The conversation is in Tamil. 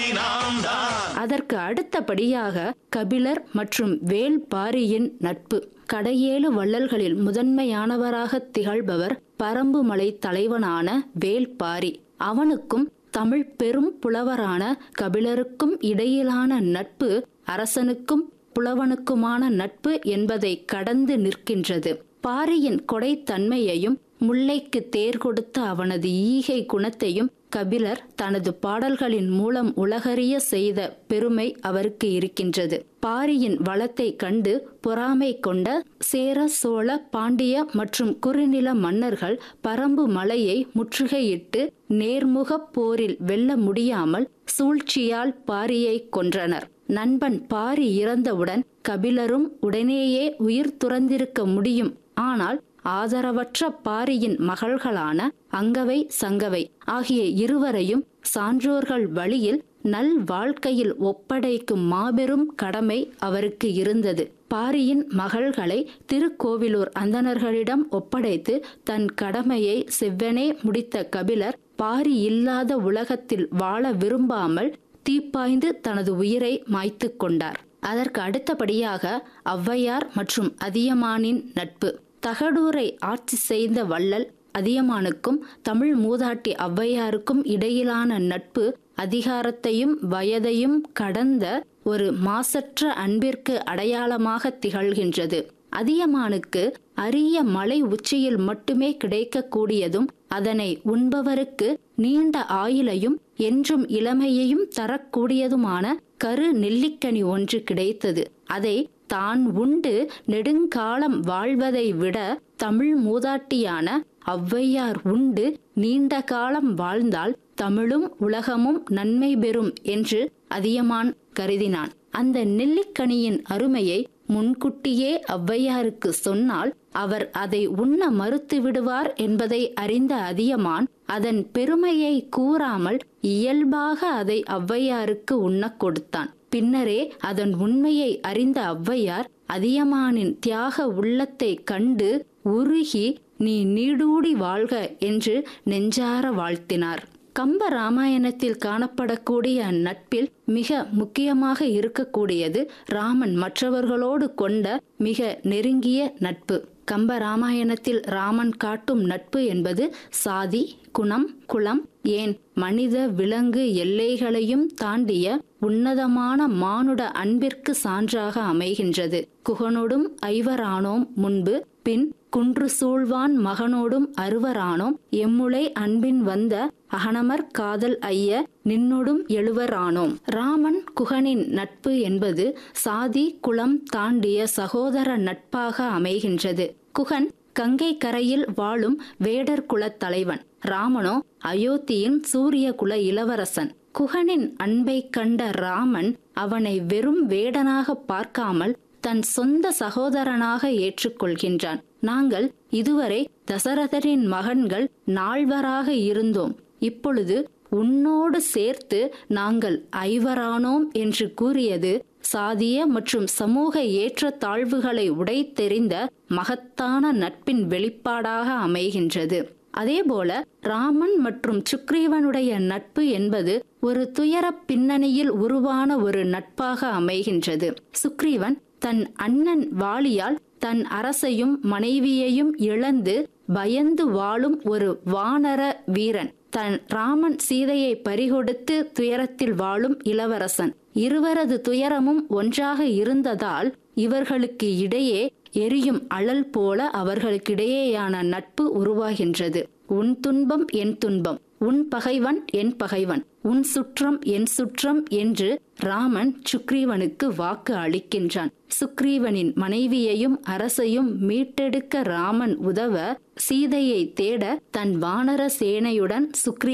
நாம் தான் அதற்கு அடுத்தபடியாக கபிலர் மற்றும் வேல்பாரியின் நட்பு கடையேழு வள்ளல்களில் முதன்மையானவராக திகழ்பவர் பரம்புமலை தலைவனான வேல்பாரி அவனுக்கும் தமிழ் பெரும் புலவரான கபிலருக்கும் இடையிலான நட்பு அரசனுக்கும் புலவனுக்குமான நட்பு என்பதை கடந்து நிற்கின்றது பாரியின் கொடைத்தன்மையையும் முல்லைக்கு தேர் கொடுத்த அவனது ஈகை குணத்தையும் கபிலர் தனது பாடல்களின் மூலம் உலகறிய செய்த பெருமை அவருக்கு இருக்கின்றது பாரியின் வளத்தை கண்டு பொறாமை கொண்ட சேர சோழ பாண்டிய மற்றும் குறுநில மன்னர்கள் பரம்பு மலையை முற்றுகையிட்டு நேர்முகப் போரில் வெல்ல முடியாமல் சூழ்ச்சியால் பாரியை கொன்றனர் நண்பன் பாரி இறந்தவுடன் கபிலரும் உடனேயே உயிர் துறந்திருக்க முடியும் ஆனால் ஆதரவற்ற பாரியின் மகள்களான அங்கவை சங்கவை ஆகிய இருவரையும் சான்றோர்கள் வழியில் நல் வாழ்க்கையில் ஒப்படைக்கும் மாபெரும் கடமை அவருக்கு இருந்தது பாரியின் மகள்களை திருக்கோவிலூர் அந்தணர்களிடம் ஒப்படைத்து தன் கடமையை செவ்வனே முடித்த கபிலர் பாரி இல்லாத உலகத்தில் வாழ விரும்பாமல் தீப்பாய்ந்து தனது உயிரை மாய்த்து கொண்டார் அதற்கு அடுத்தபடியாக ஔவையார் மற்றும் அதியமானின் நட்பு தகடூரை ஆட்சி செய்த வள்ளல் அதியமானுக்கும் தமிழ் மூதாட்டி ஔவையாருக்கும் இடையிலான நட்பு அதிகாரத்தையும் வயதையும் கடந்த ஒரு மாசற்ற அன்பிற்கு அடையாளமாக திகழ்கின்றது அதியமானுக்கு அரிய மலை உச்சியில் மட்டுமே கிடைக்கக்கூடியதும் அதனை உண்பவருக்கு நீண்ட ஆயுளையும் என்றும் இளமையையும் தரக்கூடியதுமான கரு நெல்லிக்கனி ஒன்று கிடைத்தது அதை தான் உண்டு நெடுங்காலம் வாழ்வதை விட தமிழ் மூதாட்டியான ஔவையார் உண்டு நீண்ட காலம் வாழ்ந்தால் தமிழும் உலகமும் நன்மை பெறும் என்று அதியமான் கருதினான் அந்த நெல்லிக்கனியின் அருமையை முன்கூட்டியே ஔவையாருக்கு சொன்னால் அவர் அதை உண்ண மறுத்து விடுவார் என்பதை அறிந்த அதியமான் அதன் பெருமையை கூறாமல் இயல்பாக அதை ஔவையாருக்கு உண்ணக் கொடுத்தான் பின்னரே அதன் உண்மையை அறிந்த ஔவையார் அதியமானின் தியாக உள்ளத்தை கண்டு உருகி நீ நீடூடி வாழ்க என்று நெஞ்சார வாழ்த்தினார் கம்ப ராமாயணத்தில் காணப்படக்கூடிய நட்பில் மிக முக்கியமாக இருக்கக்கூடியது ராமன் மற்றவர்களோடு கொண்ட மிக நெருங்கிய நட்பு கம்ப ராமாயணத்தில் ராமன் காட்டும் நட்பு என்பது சாதி குணம் குலம் ஏன் மனித விலங்கு எல்லைகளையும் தாண்டிய உன்னதமான மானுட அன்பிற்கு சான்றாக அமைகின்றது குகனோடும் ஐவரானோம் முன்பு பின் குன்று சூழ்வான் மகனோடும் அருவரானோம் எம்முளை அன்பின் வந்த அகனமர் காதல் ஐய நின்னொடும் எழுவரானோம் ராமன் குகனின் நட்பு என்பது சாதி குலம் தாண்டிய சகோதர நட்பாக அமைகின்றது குகன் கங்கை கரையில் வாழும் வேடர் குலத் தலைவன் ராமனோ அயோத்தியின் சூரிய குல இளவரசன் குகனின் அன்பை கண்ட ராமன் அவனை வெறும் வேடனாக பார்க்காமல் தன் சொந்த சகோதரனாக ஏற்றுக்கொள்கின்றான் நாங்கள் இதுவரை தசரதரின் மகன்கள் நால்வராக இருந்தோம் இப்பொழுது உன்னோடு சேர்த்து நாங்கள் ஐவரானோம் என்று கூறியது சாதிய மற்றும் சமூக ஏற்றத்தாழ்வுகளை உடைத்தெறிந்த மகத்தான நட்பின் வெளிப்பாடாக அமைகின்றது அதேபோல ராமன் மற்றும் சுக்ரீவனுடைய நட்பு என்பது ஒரு துயர பின்னணியில் உருவான ஒரு நட்பாக அமைகின்றது சுக்ரீவன் தன் அண்ணன் வாலியால் தன் அரசையும் மனைவியையும் இழந்து பயந்து வாழும் ஒரு வானர வீரன் தன் ராமன் சீதையை பறிகொடுத்து துயரத்தில் வாழும் இளவரசன் இருவரது துயரமும் ஒன்றாக இருந்ததால் இவர்களுக்கு இடையே எரியும் அழல் போல அவர்களுக்கிடையேயான நட்பு உருவாகின்றது உன் துன்பம் என் துன்பம் உன் பகைவன் என் பகைவன் உன் சுற்றம் என் சுற்றம் என்று ராமன் சுக்ரீவனுக்கு வாக்கு அளிக்கின்றான் சுக்ரீவனின் மனைவியையும் அரசையும் மீட்டெடுக்க ராமன் உதவ சீதையை தேட தன் வானர சேனையுடன் சுக்ரீ